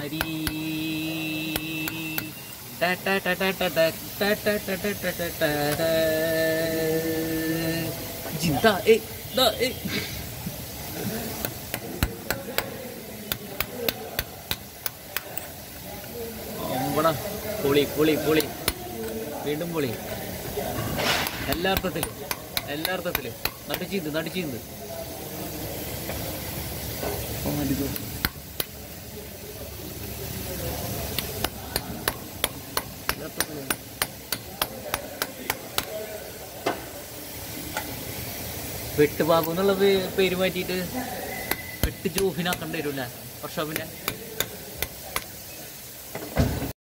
രാജകുമാരി ട ട ട ട ട ട ട ട ട ട ട ട ട ട. ജിന്ത ഏ ദാ ഏ അമ്പട പൊളി പൊളി പൊളി വീണ്ടും പൊളി എല്ലാ അർത്ഥത്തിലും എല്ലാ അർത്ഥത്തിലും നടിച്ചിന്ത് നടിച്ചിന്ത് വെട്ട് ബാബു എന്നുള്ള പേ- പേര് മാറ്റിയിട്ട് വെട്ട് ജോഫിനാക്കേണ്ടി വരും അല്ലേ വർഷോപ്പിനെ